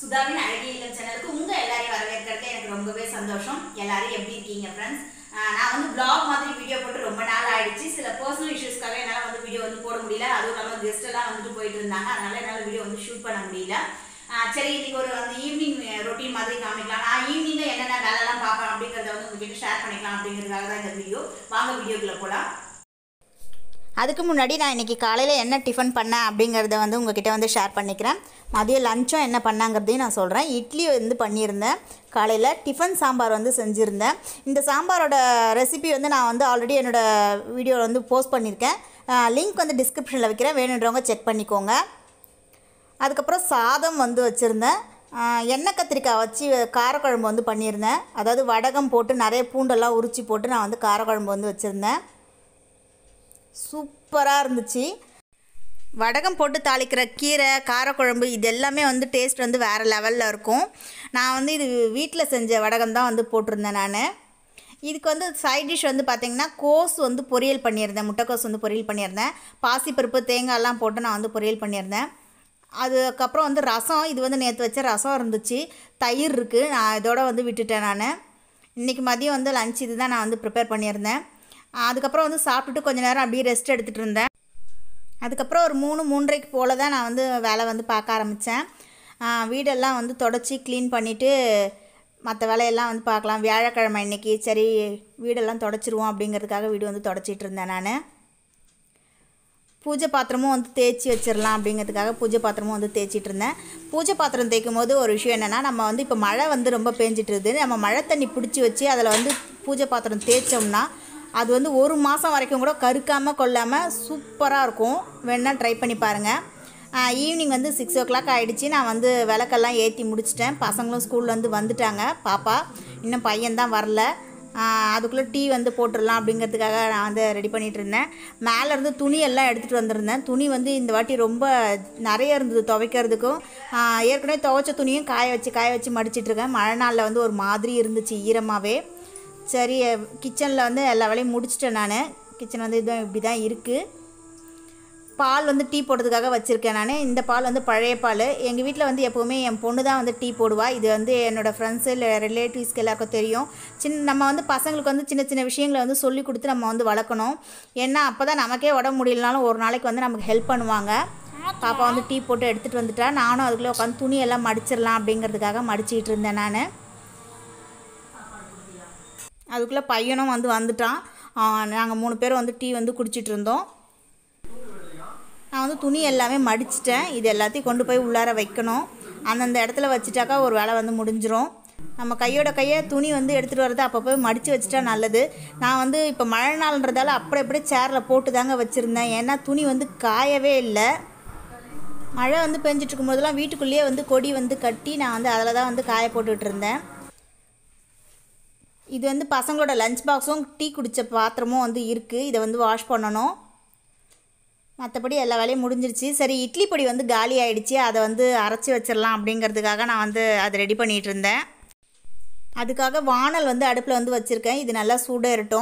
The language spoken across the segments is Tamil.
சுதாவின் அழகிய இல்லம் சேனலுக்கு உங்க எல்லாரையும் வரவேற்கிறது எனக்கு ரொம்பவே சந்தோஷம் எல்லாரும் எப்படி இருக்கீங்க ஃப்ரெண்ட்ஸ் நான் வந்து vlog மாதிரி வீடியோ போட்டு ரொம்ப நாள் ஆயிடுச்சு சில பர்சனல் இஷ்யூஸ்க்காக என்னால் வந்து வீடியோ வந்து போட முடியல அதுவும் இல்லாமல் கெஸ்ட் எல்லாம் வந்துட்டு போயிட்டு இருந்தாங்க அதனால என்னால் வீடியோ வந்து ஷூட் பண்ண முடியல ஆஹ் சரி இன்னைக்கு ஒரு அந்த ஈவினிங் ரொட்டீன் மாதிரி காமிக்கலாம் நான் ஈவினிங்ல என்னென்ன வேலைலாம் பார்ப்பேன் அப்படிங்கிறத வந்து உங்ககிட்ட ஷேர் பண்ணிக்கலாம் அப்படிங்கிறதுக்காக தான் இந்த வீடியோ வாங்க வீடியோக்குள்ள போகலாம் அதுக்கு முன்னாடி நான் இன்றைக்கி காலையில் என்ன டிஃபன் பண்ணேன் அப்படிங்கிறத வந்து உங்ககிட்ட வந்து ஷேர் பண்ணிக்கிறேன் மதியம் லஞ்சும் என்ன பண்ணாங்கிறதையும் நான் சொல்கிறேன் இட்லி வந்து பண்ணியிருந்தேன் காலையில் டிஃபன் சாம்பார் வந்து செஞ்சுருந்தேன் இந்த சாம்பாரோட ரெசிபி வந்து நான் வந்து ஆல்ரெடி என்னோடய வீடியோவில் வந்து போஸ்ட் பண்ணியிருக்கேன் லிங்க் வந்து டிஸ்கிரிப்ஷனில் வைக்கிறேன் வேணுன்றவங்க செக் பண்ணிக்கோங்க அதுக்கப்புறம் சாதம் வந்து வச்சுருந்தேன் ஆஹ் எண்ணெய் கத்திரிக்காய் வச்சு காரக்குழம்பு வந்து பண்ணியிருந்தேன் அதாவது வடகம் போட்டு நிறைய பூண்டெல்லாம் உரிச்சு போட்டு நான் வந்து காரக்குழம்பு வந்து வச்சுருந்தேன் சூப்பராக இருந்துச்சு வடகம் போட்டு தாளிக்கிற கீரை காரக்குழம்பு இது எல்லாமே வந்து டேஸ்ட் வந்து வேறு லெவலில் இருக்கும் நான் வந்து இது வீட்டில் செஞ்ச வடகம் தான் வந்து போட்டிருந்தேன் நான் இதுக்கு வந்து சைட் டிஷ் வந்து பார்த்திங்கன்னா கோஸ் வந்து பொரியல் பண்ணியிருந்தேன் முட்டைக்கோஸ் வந்து பொரியல் பண்ணியிருந்தேன் பாசிப்பருப்பு தேங்காய்லாம் போட்டு நான் வந்து பொரியல் பண்ணியிருந்தேன் அதுக்கப்புறம் வந்து ரசம் இது வந்து நேற்று வச்ச ரசம் இருந்துச்சு தயிர் இருக்குது நான் இதோட வந்து விட்டுட்டேன் நான் இன்றைக்கி மதியம் வந்து லஞ்ச் இது தான் நான் வந்து ப்ரிப்பேர் பண்ணியிருந்தேன் அதுக்கப்புறம் வந்து சாப்பிட்டுட்டு கொஞ்ச நேரம் அப்படியே ரெஸ்ட் எடுத்துகிட்டு இருந்தேன் அதுக்கப்புறம் ஒரு மூணு மூன்றரைக்கு போல் தான் நான் வந்து வேலை வந்து பார்க்க ஆரம்பித்தேன் வீடெல்லாம் வந்து தொடச்சி க்ளீன் பண்ணிவிட்டு மற்ற வேலையெல்லாம் வந்து பார்க்கலாம் வியாழக்கிழமை இன்னைக்கு சரி வீடெல்லாம் தொடச்சிருவோம் அப்படிங்கிறதுக்காக வீடு வந்து தொடச்சிட்டு இருந்தேன் நான் பூஜை பாத்திரமும் வந்து தேய்ச்சி வச்சிடலாம் அப்படிங்கிறதுக்காக பூஜை பாத்திரமும் வந்து தேய்ச்சிட்டு இருந்தேன் பூஜை பாத்திரம் தேய்க்கும் போது ஒரு விஷயம் என்னென்னா நம்ம வந்து இப்போ மழை வந்து ரொம்ப பேஞ்சிட்டு இருக்குது நம்ம மழை தண்ணி பிடிச்சி வச்சு அதில் வந்து பூஜை பாத்திரம் தேய்ச்சோம்னா அது வந்து ஒரு மாதம் வரைக்கும் கூட கருக்காமல் கொள்ளாமல் சூப்பராக இருக்கும் வேணால் ட்ரை பண்ணி பாருங்கள் ஈவினிங் வந்து சிக்ஸ் ஓ கிளாக் ஆகிடுச்சு நான் வந்து விளக்கெல்லாம் ஏற்றி முடிச்சிட்டேன் பசங்களும் ஸ்கூல்லேருந்து வந்துட்டாங்க பாப்பா இன்னும் பையன்தான் வரல அதுக்குள்ளே டீ வந்து போட்டுடலாம் அப்படிங்கிறதுக்காக நான் வந்து ரெடி பண்ணிகிட்டு இருந்தேன் மேலேருந்து துணி எல்லாம் எடுத்துகிட்டு வந்திருந்தேன் துணி வந்து இந்த வாட்டி ரொம்ப நிறைய இருந்தது துவைக்கிறதுக்கும் ஆஹ் ஏற்கனவே துவைச்ச துணியும் காய வச்சு காய வச்சு மடிச்சிட்டு இருக்கேன் மழை நாளில் வந்து ஒரு மாதிரி இருந்துச்சு ஈரமாகவே சரி கிச்சனில் வந்து எல்லா வேலையும் முடிச்சிட்டேன் நான் கிச்சன் வந்து இதுவும் இப்படி தான் இருக்குது பால் வந்து டீ போடுறதுக்காக வச்சுருக்கேன் நான் இந்த பால் வந்து பழைய பால் எங்கள் வீட்டில் வந்து எப்போவுமே என் பொண்ணு தான் வந்து டீ போடுவா இது வந்து என்னோடய ஃப்ரெண்ட்ஸு இல்லை ரிலேட்டிவ்ஸ்க்கு எல்லாருக்கும் தெரியும் சின்ன நம்ம வந்து பசங்களுக்கு வந்து சின்ன சின்ன விஷயங்களை வந்து சொல்லி கொடுத்து நம்ம வந்து வளர்க்கணும் ஏன்னா அப்போ தான் நமக்கே உடம்பு முடியலனாலும் ஒரு நாளைக்கு வந்து நமக்கு ஹெல்ப் பண்ணுவாங்க பாப்பா வந்து டீ போட்டு எடுத்துகிட்டு வந்துட்டா நானும் அதுக்குள்ளே உட்காந்து துணி எல்லாம் மடிச்சிடலாம் அப்படிங்கிறதுக்காக மடிச்சிட்டு இருந்தேன் நான் அதுக்குள்ளே பையனும் வந்து வந்துட்டான் நாங்கள் மூணு பேரும் வந்து டீ வந்து குடிச்சிட்டு இருந்தோம் நான் வந்து துணி எல்லாமே மடிச்சிட்டேன் இது எல்லாத்தையும் கொண்டு போய் உள்ளார வைக்கணும் அந்தந்த இடத்துல வச்சுட்டாக்கா ஒரு வேலை வந்து முடிஞ்சிரும் நம்ம கையோட கையை துணி வந்து எடுத்துகிட்டு வரது அப்போ போய் மடித்து வச்சுட்டா நல்லது நான் வந்து இப்போ மழை நாள்ன்றதால அப்படி அப்படியே சேரில் போட்டு தாங்க வச்சுருந்தேன் ஏன்னா துணி வந்து காயவே இல்லை மழை வந்து பெஞ்சிட்டு இருக்கும்போதெல்லாம் வீட்டுக்குள்ளேயே வந்து கொடி வந்து கட்டி நான் வந்து அதில் தான் வந்து காய போட்டுட்டு இருந்தேன் இது வந்து பசங்களோட லஞ்ச் பாக்ஸும் டீ குடித்த பாத்திரமும் வந்து இருக்குது இதை வந்து வாஷ் பண்ணணும் மற்றபடி எல்லா வேலையும் முடிஞ்சிருச்சு சரி இட்லி பொடி வந்து காலி ஆயிடுச்சு அதை வந்து அரைச்சி வச்சிடலாம் அப்படிங்கிறதுக்காக நான் வந்து அதை ரெடி பண்ணிகிட்டு இருந்தேன் அதுக்காக வானல் வந்து அடுப்பில் வந்து வச்சுருக்கேன் இது நல்லா சூடேறட்டும்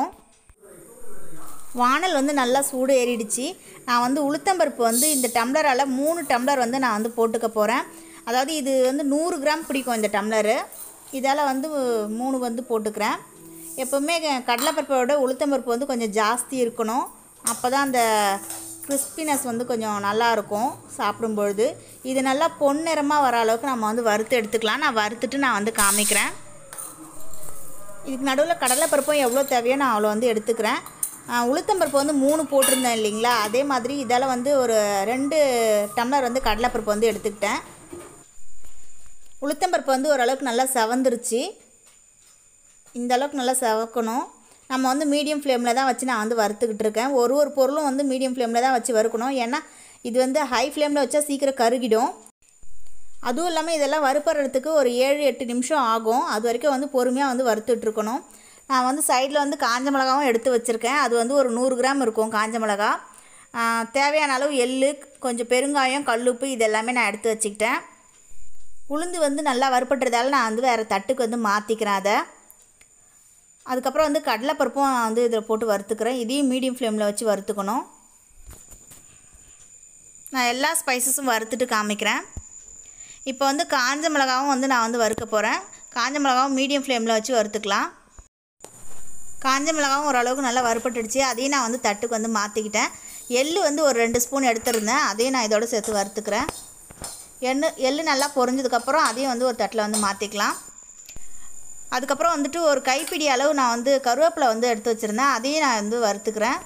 வானல் வந்து நல்லா சூடு ஏறிடுச்சு நான் வந்து உளுத்தம்பருப்பு வந்து இந்த டம்ளரால் மூணு டம்ளர் வந்து நான் வந்து போட்டுக்க போகிறேன் அதாவது இது வந்து நூறு கிராம் பிடிக்கும் இந்த டம்ளரு இதால் வந்து மூணு வந்து போட்டுக்கிறேன் எப்போவுமே கடலைப்பருப்போட உளுத்தம்பருப்பு வந்து கொஞ்சம் ஜாஸ்தி இருக்கணும் அப்போ தான் அந்த கிறிஸ்பினஸ் வந்து கொஞ்சம் நல்லா இருக்கும் சாப்பிடும்பொழுது இது நல்லா பொன்னிறமாக வர அளவுக்கு நம்ம வந்து வறுத்து எடுத்துக்கலாம் நான் வறுத்துட்டு நான் வந்து காமிக்கிறேன் இதுக்கு நடுவில் கடலைப்பருப்பும் எவ்வளோ தேவையோ நான் அவ்வளோ வந்து எடுத்துக்கிறேன் உளுத்தம்பருப்பு வந்து மூணு போட்டிருந்தேன் இல்லைங்களா அதே மாதிரி இதால் வந்து ஒரு ரெண்டு டம்ளர் வந்து கடலைப்பருப்பு வந்து எடுத்துக்கிட்டேன் உளுத்தம்பருப்பு வந்து ஓரளவுக்கு நல்லா செவந்துருச்சு இந்த அளவுக்கு நல்லா செவக்கணும் நம்ம வந்து மீடியம் ஃப்ளேமில் தான் வச்சு நான் வந்து வறுத்துக்கிட்டு இருக்கேன் ஒரு ஒரு பொருளும் வந்து மீடியம் ஃப்ளேமில் தான் வச்சு வறுக்கணும் ஏன்னா இது வந்து ஹை ஃப்ளேமில் வச்சா சீக்கிரம் கருகிடும் அதுவும் இல்லாமல் இதெல்லாம் வறுப்படுறதுக்கு ஒரு ஏழு எட்டு நிமிஷம் ஆகும் அது வரைக்கும் வந்து பொறுமையாக வந்து வறுத்துட்ருக்கணும் நான் வந்து சைடில் வந்து காஞ்ச மிளகாவும் எடுத்து வச்சுருக்கேன் அது வந்து ஒரு நூறு கிராம் இருக்கும் காஞ்ச மிளகா தேவையான அளவு எள்ளு கொஞ்சம் பெருங்காயம் கல்லுப்பு இது எல்லாமே நான் எடுத்து வச்சுக்கிட்டேன் உளுந்து வந்து நல்லா வறுப்பட்டுறதால நான் வந்து வேறு தட்டுக்கு வந்து மாற்றிக்கிறேன் அதை அதுக்கப்புறம் வந்து கடலைப்பருப்பும் வந்து இதில் போட்டு வறுத்துக்கிறேன் இதையும் மீடியம் ஃப்ளேமில் வச்சு வறுத்துக்கணும் நான் எல்லா ஸ்பைசஸும் வறுத்துட்டு காமிக்கிறேன் இப்போ வந்து காஞ்ச மிளகாவும் வந்து நான் வந்து வறுக்க போகிறேன் காஞ்ச மிளகாவும் மீடியம் ஃப்ளேமில் வச்சு வறுத்துக்கலாம் காஞ்ச மிளகாவும் ஓரளவுக்கு நல்லா வறுப்பட்டுடுச்சு அதையும் நான் வந்து தட்டுக்கு வந்து மாற்றிக்கிட்டேன் எள்ளு வந்து ஒரு ரெண்டு ஸ்பூன் எடுத்துருந்தேன் அதையும் நான் இதோட சேர்த்து வறுத்துக்கிறேன் எண்ணெய் எள்ளு நல்லா பொரிஞ்சதுக்கப்புறம் அதையும் வந்து ஒரு தட்டில் வந்து மாற்றிக்கலாம் அதுக்கப்புறம் வந்துட்டு ஒரு கைப்பிடி அளவு நான் வந்து கருவேப்பிலை வந்து எடுத்து வச்சுருந்தேன் அதையும் நான் வந்து வறுத்துக்கிறேன்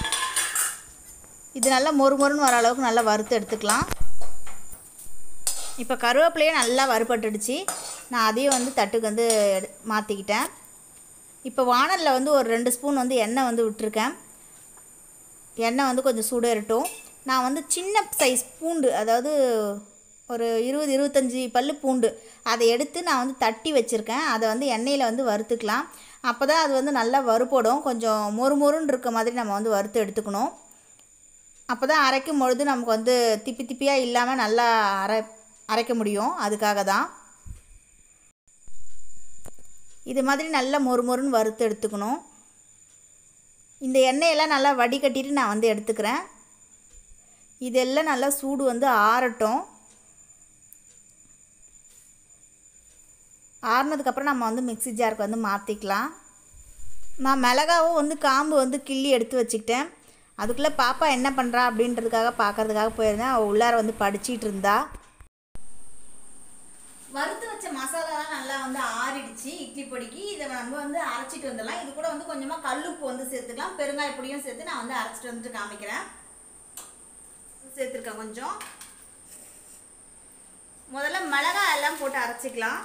இது நல்லா மொறு மொறுன்னு வர அளவுக்கு நல்லா வறுத்து எடுத்துக்கலாம் இப்போ கருவேப்பிலையே நல்லா வறுபட்டுடுச்சு நான் அதையும் வந்து தட்டுக்கு வந்து எடு மாற்றிக்கிட்டேன் இப்போ வானலில் வந்து ஒரு ரெண்டு ஸ்பூன் வந்து எண்ணெய் வந்து விட்டுருக்கேன் எண்ணெய் வந்து கொஞ்சம் சூடேறட்டும் நான் வந்து சின்ன சைஸ் பூண்டு அதாவது ஒரு இருபது இருபத்தஞ்சி பல்லு பூண்டு அதை எடுத்து நான் வந்து தட்டி வச்சுருக்கேன் அதை வந்து எண்ணெயில் வந்து வறுத்துக்கலாம் அப்போ தான் அது வந்து நல்லா வறுபடும் கொஞ்சம் மொறு மொறுன்னு இருக்க மாதிரி நம்ம வந்து வறுத்து எடுத்துக்கணும் அப்போ தான் அரைக்கும் பொழுது நமக்கு வந்து திப்பி திப்பியாக இல்லாமல் நல்லா அரை அரைக்க முடியும் அதுக்காக தான் இது மாதிரி நல்லா மொறு மொறுன்னு வறுத்து எடுத்துக்கணும் இந்த எண்ணெயெல்லாம் நல்லா வடிகட்டிட்டு நான் வந்து எடுத்துக்கிறேன் இதெல்லாம் நல்லா சூடு வந்து ஆறட்டும் ஆறுனதுக்கப்புறம் நம்ம வந்து மிக்ஸி ஜாருக்கு வந்து மாற்றிக்கலாம் நான் மிளகாவும் வந்து காம்பு வந்து கிள்ளி எடுத்து வச்சுக்கிட்டேன் அதுக்குள்ளே பாப்பா என்ன பண்ணுறா அப்படின்றதுக்காக பார்க்கறதுக்காக போயிருந்தேன் அவள் உள்ளார வந்து படிச்சிட்டு இருந்தா வறுத்து வச்ச மசாலாலாம் நல்லா வந்து ஆறிடுச்சு இட்லி பொடிக்கு இதை நம்ம வந்து அரைச்சிட்டு வந்துடலாம் இது கூட வந்து கொஞ்சமாக கல்லுப்பு வந்து சேர்த்துக்கலாம் பெருங்காய பொடியும் சேர்த்து நான் வந்து அரைச்சிட்டு வந்துட்டு காமிக்கிறேன் சேர்த்துருக்கேன் கொஞ்சம் முதல்ல மிளகாய் எல்லாம் போட்டு அரைச்சிக்கலாம்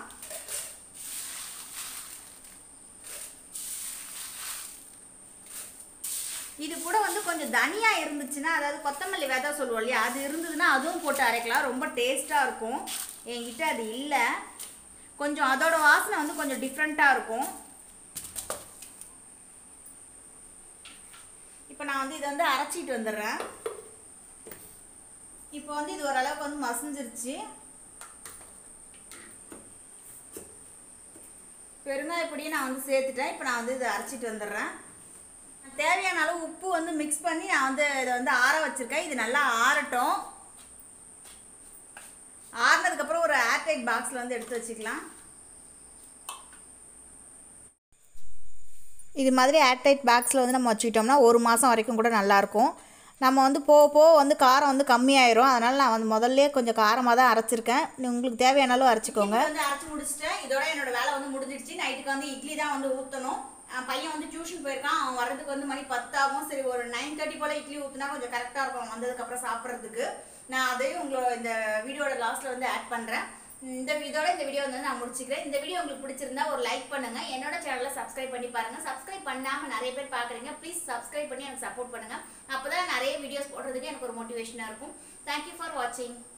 இது கூட வந்து கொஞ்சம் தனியா இருந்துச்சுன்னா அதாவது கொத்தமல்லி விதை சொல்லுவோம் இல்லையா அது இருந்ததுன்னா அதுவும் போட்டு அரைக்கலாம் ரொம்ப டேஸ்ட்டாக இருக்கும் என்கிட்ட அது இல்லை கொஞ்சம் அதோட வாசனை வந்து கொஞ்சம் டிஃப்ரெண்ட்டாக இருக்கும் இப்போ நான் வந்து இதை வந்து அரைச்சிட்டு வந்துடுறேன் இப்போ வந்து இது ஓரளவுக்கு வந்து மசிஞ்சிருச்சு பெருங்காயப்பொடியை நான் வந்து சேர்த்துட்டேன் இப்போ நான் வந்து இதை அரைச்சிட்டு வந்துடுறேன் தேவையான அளவு உப்பு வந்து மிக்ஸ் பண்ணி நான் வந்து இதை வந்து ஆற வச்சுருக்கேன் இது நல்லா ஆறட்டும் ஆறுனதுக்கப்புறம் ஒரு ஏர்டைட் பாக்ஸில் வந்து எடுத்து வச்சுக்கலாம் இது மாதிரி ஏர்டைட் பாக்ஸில் வந்து நம்ம வச்சுக்கிட்டோம்னா ஒரு மாதம் வரைக்கும் கூட நல்லாயிருக்கும் நம்ம வந்து போக போக வந்து காரம் வந்து கம்மியாயிரும் அதனால் நான் வந்து முதல்ல கொஞ்சம் காரமாக தான் அரைச்சிருக்கேன் நீ உங்களுக்கு தேவையான அளவு அரைச்சிக்கோங்க வந்து அரைச்சி முடிச்சிட்டேன் இதோட என்னோட வேலை வந்து முடிஞ்சிடுச்சு நைட்டுக்கு வந்து இட்லி தான் வந்து ஊற்றணும் பையன் வந்து டியூஷன் போயிருக்கான் அவன் வர்றதுக்கு வந்து மணி பத்தாகும் சரி ஒரு நைன் தேர்ட்டி போல் இட்லி ஊற்றினா கொஞ்சம் கரெக்டாக இருக்கும் அவன் வந்ததுக்கப்புறம் சாப்பிட்றதுக்கு நான் அதையும் உங்களோட இந்த வீடியோட லாஸ்ட்டில் வந்து ஆட் பண்ணுறேன் இந்த இதோட இந்த வீடியோ வந்து நான் முடிச்சுக்கிறேன் இந்த வீடியோ உங்களுக்கு பிடிச்சிருந்தா ஒரு லைக் பண்ணுங்க என்னோட சேனலை சப்ஸ்கிரைப் பண்ணி பாருங்க சப்ஸ்கிரைப் பண்ணாம நிறைய பேர் பாக்குறீங்க ப்ளீஸ் சப்ஸ்கிரைப் பண்ணி எனக்கு சப்போர்ட் பண்ணுங்க அப்பதான் நிறைய வீடியோஸ் போடுறதுக்கு எனக்கு ஒரு மோட்டிவேஷனா இருக்கும் தேங்க்யூ ஃபார் வாட்சிங்